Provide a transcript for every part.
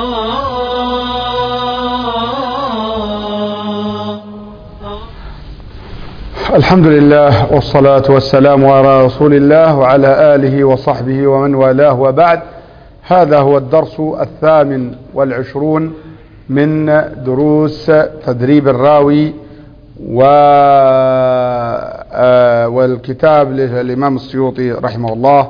الحمد لله والصلاة والسلام على رسول الله وعلى آله وصحبه ومن والاه وبعد هذا هو الدرس الثامن والعشرون من دروس تدريب الراوي و آه، والكتاب للإمام السيوطي رحمه الله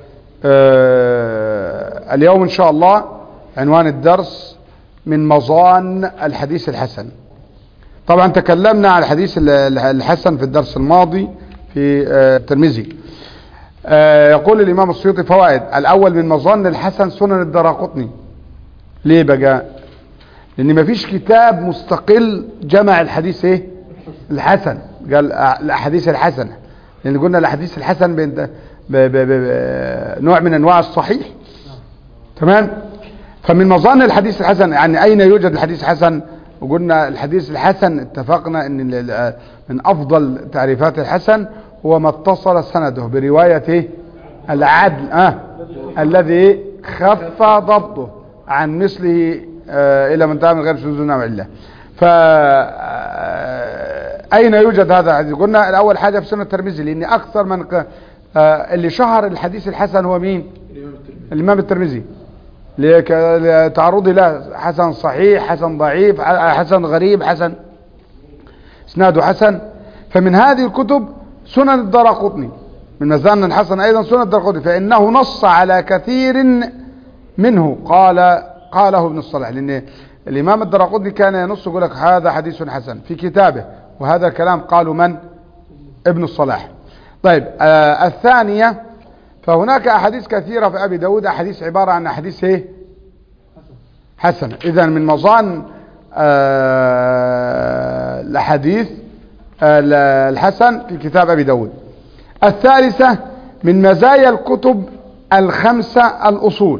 آه، اليوم إن شاء الله عنوان الدرس من مظان الحديث الحسن طبعا تكلمنا عن الحديث الحسن في الدرس الماضي في آه، الترمذي آه، يقول الإمام السيوطي فوائد الأول من مظان الحسن سنن الدراقطني ليه بقى لأن مفيش كتاب مستقل جمع الحديث ايه الحسن قال الأحاديث الحسنة لأن قلنا الأحاديث الحسن بين ب- ب- ب- نوع من أنواع الصحيح تمام فمن مظان الحديث الحسن يعني أين يوجد الحديث الحسن وقلنا الحديث الحسن اتفقنا ان ال- ال- من افضل تعريفات الحسن هو ما اتصل سنده برواية ايه؟ العدل اه الذي خف ضبطه عن مثله آه الى منتهى من غير شذوذ نعم الله ف آه، اين يوجد هذا الحديث قلنا الاول حاجة في سنة الترمذي لان اكثر من ق- آه اللي شهر الحديث الحسن هو مين الامام الترمذي لك- لتعرضي له حسن صحيح حسن ضعيف حسن غريب حسن اسناده حسن فمن هذه الكتب سنن الدرقطني من مزان الحسن ايضا سنن الدرقطني فانه نص على كثير منه قال قاله ابن الصلاح لان الامام الدرقطني كان ينص يقول لك هذا حديث حسن في كتابه وهذا الكلام قالوا من ابن الصلاح طيب آه الثانية فهناك أحاديث كثيرة في أبي داود أحاديث عبارة عن أحاديث إيه؟ حسنة إذا من مظان آه الأحاديث آه الحسن في كتاب أبي داود الثالثة من مزايا الكتب الخمسة الأصول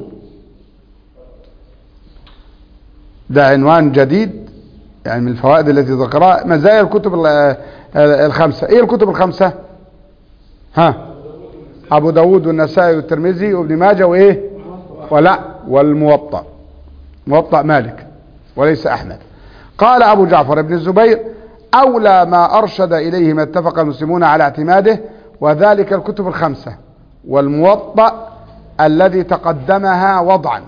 ده عنوان جديد يعني من الفوائد التي ذكرها مزايا الكتب ال- آه، الخمسة ايه الكتب الخمسة ها ابو داود والنسائي والترمذي وابن ماجه وايه ولا والموطأ موطأ مالك وليس احمد قال ابو جعفر بن الزبير اولى ما ارشد اليه ما اتفق المسلمون على اعتماده وذلك الكتب الخمسة والموطأ الذي تقدمها وضعا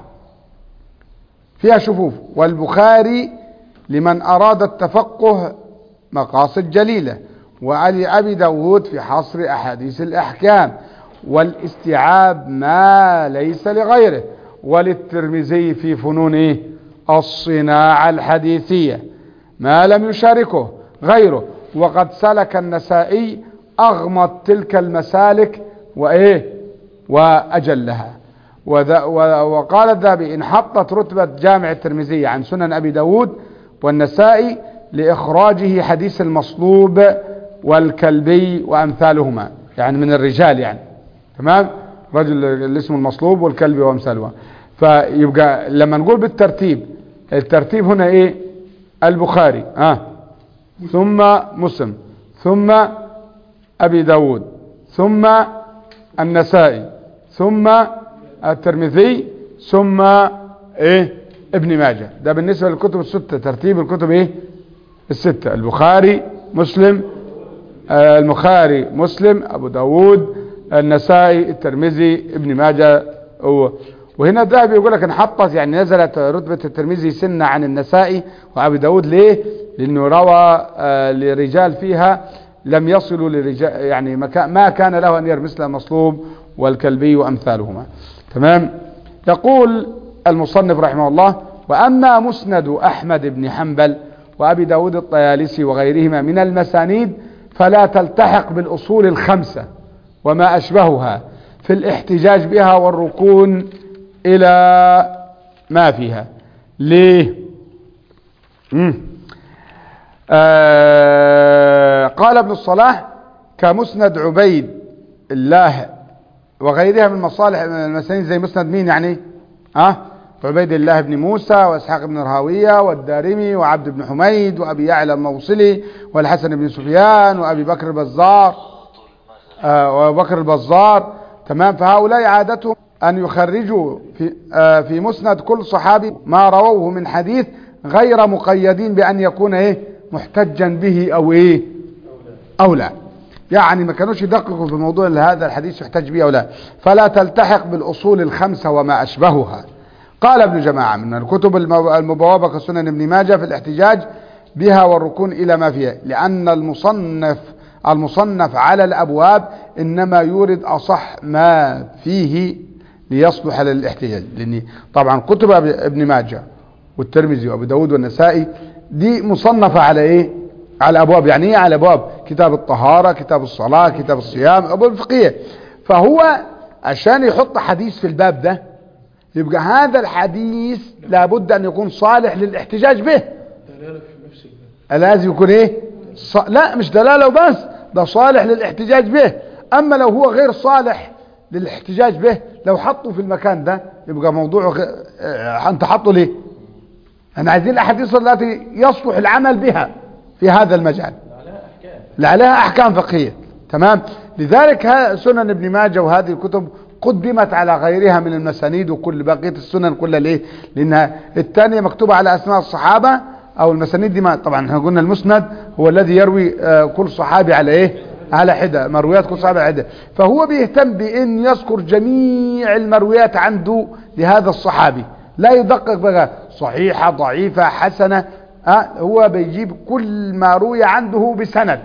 فيها شفوف والبخاري لمن أراد التفقه مقاصد جليلة وعلي أبي داود في حصر أحاديث الأحكام والاستيعاب ما ليس لغيره وللترمذي في فنون إيه؟ الصناعة الحديثية ما لم يشاركه غيره وقد سلك النسائي أغمض تلك المسالك وإيه وأجلها وذا- و- وقال الذهبي إن حطت رتبة جامع الترمذي عن سنن أبي داود والنسائي لإخراجه حديث المصلوب والكلبي وأمثالهما يعني من الرجال يعني تمام رجل اللي اسمه المصلوب والكلبي وأمثالهما فيبقى لما نقول بالترتيب الترتيب هنا إيه البخاري آه ثم مسلم ثم أبي داود ثم النسائي ثم الترمذي ثم ايه ابن ماجه ده بالنسبة للكتب الستة ترتيب الكتب ايه الستة البخاري مسلم آه البخاري مسلم ابو داود النسائي الترمذي ابن ماجه هو وهنا الذهبي يقول لك انحطت يعني نزلت رتبة الترمذي سنة عن النسائي وابي داود ليه لانه روى آه لرجال فيها لم يصلوا لرجال يعني ما كان- ما كان له ان يرى مثل مصلوب والكلبي وامثالهما تمام يقول المصنف رحمه الله واما مسند احمد بن حنبل وابي داود الطيالسي وغيرهما من المسانيد فلا تلتحق بالاصول الخمسه وما اشبهها في الاحتجاج بها والركون الى ما فيها ليه مم. آه قال ابن الصلاح كمسند عبيد الله وغيرها من مصالح من المسانيد زي مسند مين يعني ها أه؟ عبيد الله بن موسى واسحاق بن رهاوية والدارمي وعبد بن حميد وابي يعلى الموصلي والحسن بن سفيان وابي بكر البزار آه وابو بكر البزار تمام فهؤلاء عادتهم أن يخرجوا في, آه في مسند كل صحابي ما رووه من حديث غير مقيدين بأن يكون إيه محتجا به أو إيه أو لا يعني ما كانوش يدققوا في موضوع هذا الحديث يحتج به أو لا فلا تلتحق بالأصول الخمسة وما أشبهها قال ابن جماعة من الكتب المبوابة كسنن ابن ماجه في الاحتجاج بها والركون إلى ما فيها لأن المصنف المصنف على الأبواب إنما يورد أصح ما فيه ليصلح للاحتجاج لأن طبعا كتب ابن ماجه والترمذي وابو داود والنسائي دي مصنفة على ايه على ابواب يعني ايه على ابواب كتاب الطهارة كتاب الصلاة كتاب الصيام ابواب الفقهية فهو عشان يحط حديث في الباب ده يبقى هذا الحديث لابد ان يكون صالح للاحتجاج به دلالة في نفس الباب لازم يكون ايه ص... لا مش دلالة وبس ده صالح للاحتجاج به اما لو هو غير صالح للاحتجاج به لو حطه في المكان ده يبقى موضوعه غ... اه انت حطه ليه انا عايزين الاحاديث التي يصلح العمل بها في هذا المجال عليها أحكام اللي عليها احكام فقهيه تمام لذلك ها- سنن ابن ماجه وهذه الكتب قدمت على غيرها من المسانيد وكل بقيه السنن كلها ليه لانها الثانيه مكتوبه على اسماء الصحابه او المسانيد دي ما طبعا احنا قلنا المسند هو الذي يروي آه، كل صحابي على ايه على حده مرويات كل صحابي على حده فهو بيهتم بان يذكر جميع المرويات عنده لهذا الصحابي لا يدقق بقى صحيحه ضعيفه حسنه أه هو بيجيب كل ما روي عنده بسند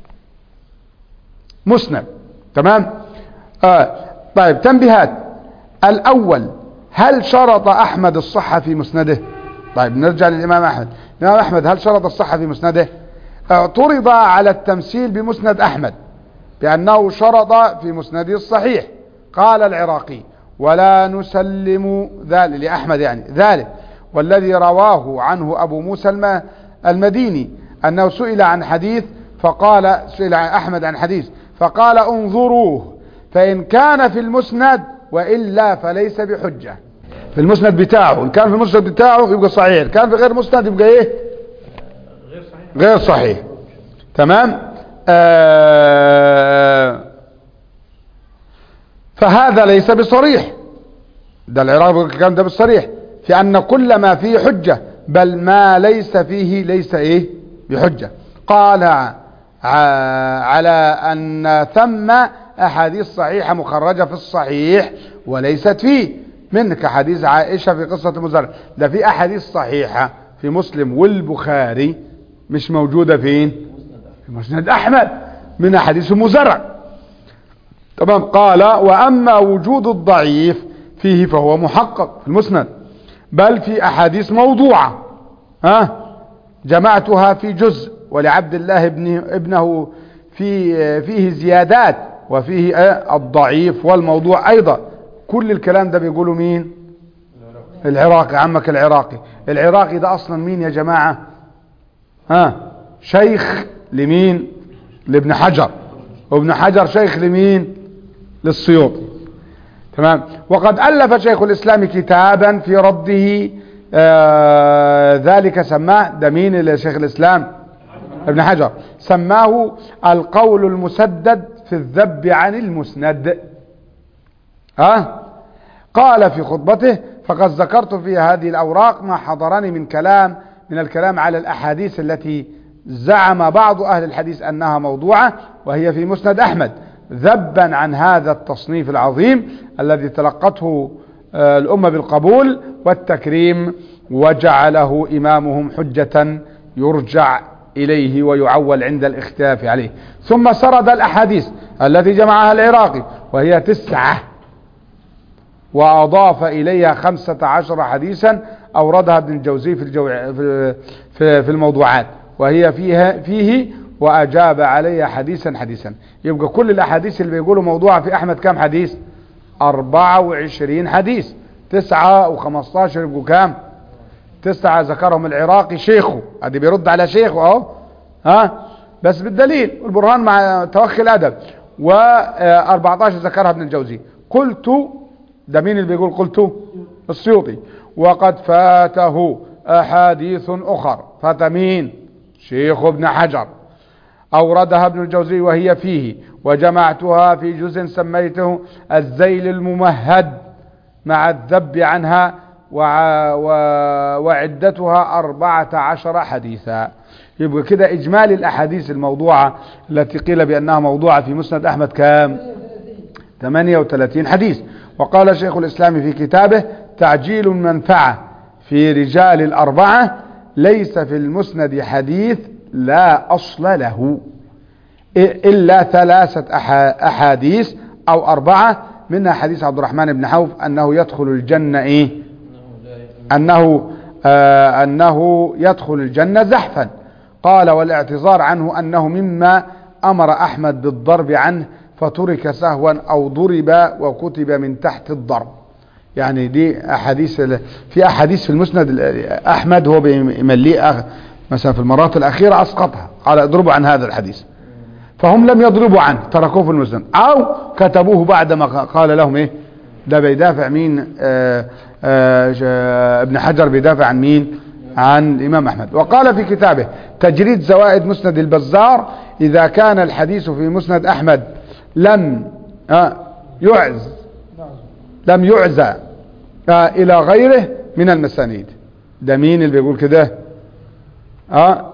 مسند تمام آه. طيب تنبيهات الأول هل شرط أحمد الصحة في مسنده طيب نرجع للإمام أحمد الإمام أحمد هل شرط الصحة في مسنده اعترض على التمثيل بمسند أحمد بأنه شرط في مسنده الصحيح قال العراقي ولا نسلم ذلك لأحمد يعني ذلك والذي رواه عنه أبو موسى الم- المديني أنه سئل عن حديث فقال سئل عن أحمد عن حديث فقال انظروه فإن كان في المسند وإلا فليس بحجة في المسند بتاعه إن كان في المسند بتاعه يبقى صحيح إن كان في غير مسند يبقى إيه غير صحيح غير صحيح تمام آه فهذا ليس بصريح ده العراق بيقول الكلام ده بالصريح في أن كل ما فيه حجة بل ما ليس فيه ليس إيه بحجة قال ع- على أن ثم أحاديث صحيحة مخرجة في الصحيح وليست فيه من كحديث عائشة في قصة مزرع ده في أحاديث صحيحة في مسلم والبخاري مش موجودة فين في مسند أحمد من أحاديث مزرع تمام قال وأما وجود الضعيف فيه فهو محقق في المسند بل في أحاديث موضوعة ها جمعتها في جزء ولعبد الله ابن ابنه في فيه زيادات وفيه آه، الضعيف والموضوع أيضا كل الكلام ده بيقوله مين العراقي عمك العراقي العراقي ده أصلا مين يا جماعة ها شيخ لمين لابن حجر وابن حجر شيخ لمين للسيوطي تمام وقد ألف شيخ الإسلام كتابا في رده آه ذلك سماه ده مين اللي شيخ الإسلام ابن حجر سماه القول المسدد في الذب عن المسند ها قال في خطبته فقد ذكرت في هذه الأوراق ما حضرني من كلام من الكلام على الأحاديث التي زعم بعض أهل الحديث أنها موضوعة وهي في مسند أحمد ذبا عن هذا التصنيف العظيم الذي تلقته آه، الأمة بالقبول والتكريم وجعله إمامهم حجة يرجع إليه ويعول عند الاختلاف عليه ثم سرد الأحاديث التي جمعها العراقي وهي تسعة وأضاف إليها خمسة عشر حديثا أوردها ابن الجوزي في, الجو... في... في... في الموضوعات وهي فيها فيه وأجاب عليها حديثا حديثا يبقى كل الأحاديث اللي بيقولوا موضوعة في أحمد كام حديث أربعة وعشرين حديث تسعة وخمستاشر يبقوا كام تسعة ذكرهم العراقي شيخه ادي بيرد على شيخه اهو ها بس بالدليل والبرهان مع توخي الادب و14 ذكرها ابن الجوزي قلت ده مين اللي بيقول قلت السيوطي وقد فاته احاديث اخر فات مين شيخ ابن حجر أوردها ابن الجوزي وهي فيه وجمعتها في جزء سميته الزيل الممهد مع الذب عنها وع- و- وعدتها أربعة عشر حديثا يبقى كده إجمالي الأحاديث الموضوعة التي قيل بأنها موضوعة في مسند أحمد كام 38 حديث وقال شيخ الإسلام في كتابه تعجيل المنفعة في رجال الأربعة ليس في المسند حديث لا أصل له إلا ثلاثة أحا- أحاديث أو أربعة منها حديث عبد الرحمن بن عوف أنه يدخل الجنة إيه انه لا يأمن أنه آه أنه يدخل الجنة زحفا قال والاعتذار عنه أنه مما أمر أحمد بالضرب عنه فترك سهوا أو ضرب وكتب من تحت الضرب يعني دي أحاديث ال- في أحاديث في المسند ال- أحمد هو بيمليه أخ- مثلا في المرات الأخيرة أسقطها قال اضربوا عن هذا الحديث فهم لم يضربوا عنه تركوه في المسند أو كتبوه بعدما قال لهم إيه ده بيدافع مين آه آه ش- ابن حجر بيدافع عن مين عن الإمام أحمد وقال في كتابه تجريد زوائد مسند البزار إذا كان الحديث في مسند أحمد لم آه يعز لم يعزى آه إلى غيره من المسانيد ده مين اللي بيقول كده آه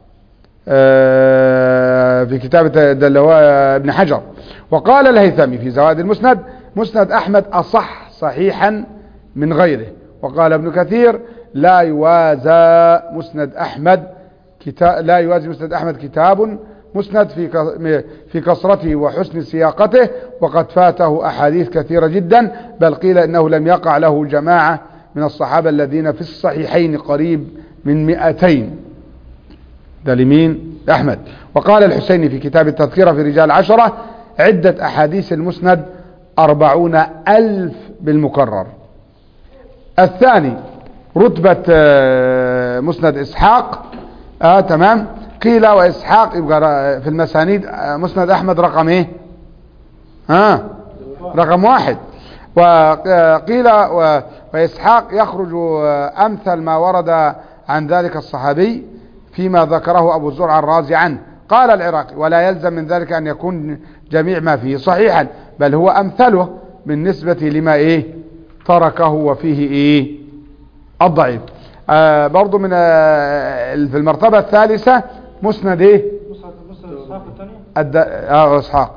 آه، في كتاب ده اللي هو ابن حجر وقال الهيثمي في زوائد المسند مسند أحمد أصح صحيحا من غيره وقال ابن كثير لا يوازى مسند أحمد كتاب لا يوازي مسند أحمد كتاب مسند في ك- في كثرته وحسن سياقته وقد فاته أحاديث كثيرة جدا بل قيل إنه لم يقع له جماعة من الصحابة الذين في الصحيحين قريب من مئتين ده لمين أحمد وقال الحسيني في كتاب التذكرة في رجال عشرة عدة أحاديث المسند أربعون ألف بالمكرر الثاني رتبة آه، مسند إسحاق آه تمام قيل وإسحاق يبقى ر- في المسانيد آه، مسند أحمد رقم إيه ها رقم واحد وقيل و- وإسحاق يخرج آه، أمثل ما ورد عن ذلك الصحابي فيما ذكره أبو زرع الرازي عنه قال العراقي ولا يلزم من ذلك أن يكون جميع ما فيه صحيحا بل هو أمثله بالنسبة لما إيه تركه وفيه إيه الضعيف آه برضو من آه في المرتبة الثالثة مسند إيه مسند مسند الصحابة الثانية الد... اه اسحاق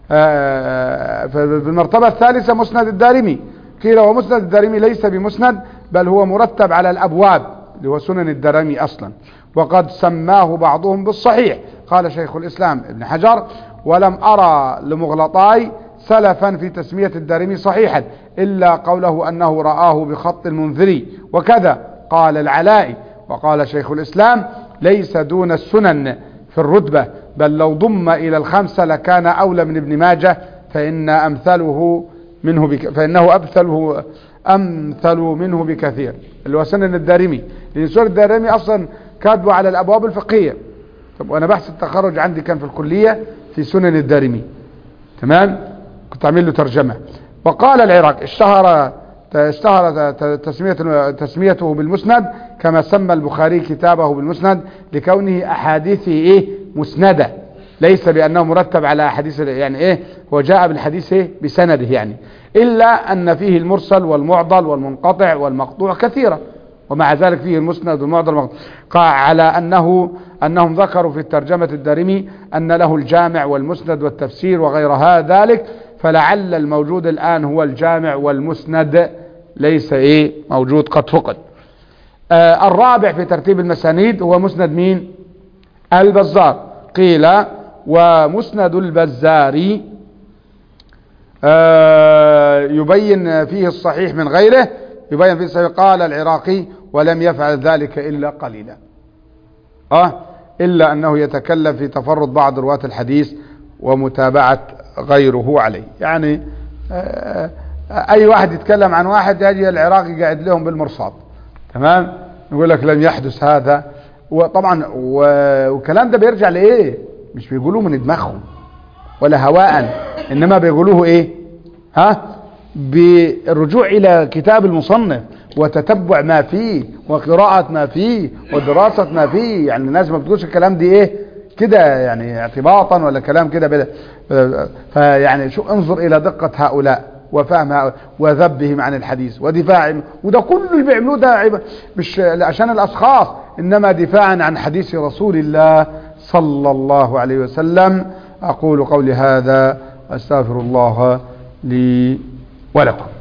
آه في المرتبة الثالثة مسند الدارمي قيل ومسند الدارمي ليس بمسند بل هو مرتب على الابواب اللي هو سنن الدارمي اصلا وقد سماه بعضهم بالصحيح قال شيخ الاسلام ابن حجر ولم ارى لمغلطاي سلفا في تسمية الدارمي صحيحا الا قوله انه رآه بخط المنذري وكذا قال العلائي وقال شيخ الاسلام ليس دون السنن في الرتبة بل لو ضم إلى الخمسة لكان أولى من ابن ماجه فإن أمثله منه بك فإنه أمثله أمثل منه بكثير اللي هو سنن الدارمي لأن سنن الدارمي أصلا كاتبه على الأبواب الفقهية طب وأنا بحث التخرج عندي كان في الكلية في سنن الدارمي تمام كنت أعمل له ترجمة وقال العراق اشتهر اشتهر تسمية تسميته بالمسند كما سمى البخاري كتابه بالمسند لكونه أحاديثه إيه مسندة ليس بأنه مرتب على أحاديث يعني إيه هو جاء بالحديث إيه بسنده يعني إلا أن فيه المرسل والمعضل والمنقطع والمقطوع كثيرا ومع ذلك فيه المسند والمعضل والمقطوع قال على أنه أنهم ذكروا في الترجمة الدارمي أن له الجامع والمسند والتفسير وغير ذلك فلعل الموجود الآن هو الجامع والمسند ليس إيه موجود قد فقد آه الرابع في ترتيب المسانيد هو مسند مين البزار قيل ومسند البزار آه يبين فيه الصحيح من غيره يبين فيه الصحيح قال العراقي ولم يفعل ذلك إلا قليلا آه إلا أنه يتكلم في تفرد بعض رواة الحديث ومتابعة غيره عليه يعني آه اي واحد يتكلم عن واحد يجي العراقي قاعد لهم بالمرصاد تمام يقول لك لم يحدث هذا وطبعا والكلام ده بيرجع لايه مش بيقولوه من دماغهم ولا هواء انما بيقولوه ايه ها بالرجوع الى كتاب المصنف وتتبع ما فيه وقراءة ما فيه ودراسة ما فيه يعني الناس ما بتقولش الكلام دي ايه كده يعني اعتباطا ولا كلام كده فيعني شو انظر الى دقة هؤلاء وفهم وذبهم عن الحديث ودفاعهم وده كله اللي بيعملوه ده عب- مش عشان الاشخاص انما دفاعا عن حديث رسول الله صلى الله عليه وسلم اقول قولي هذا استغفر الله لي ولكم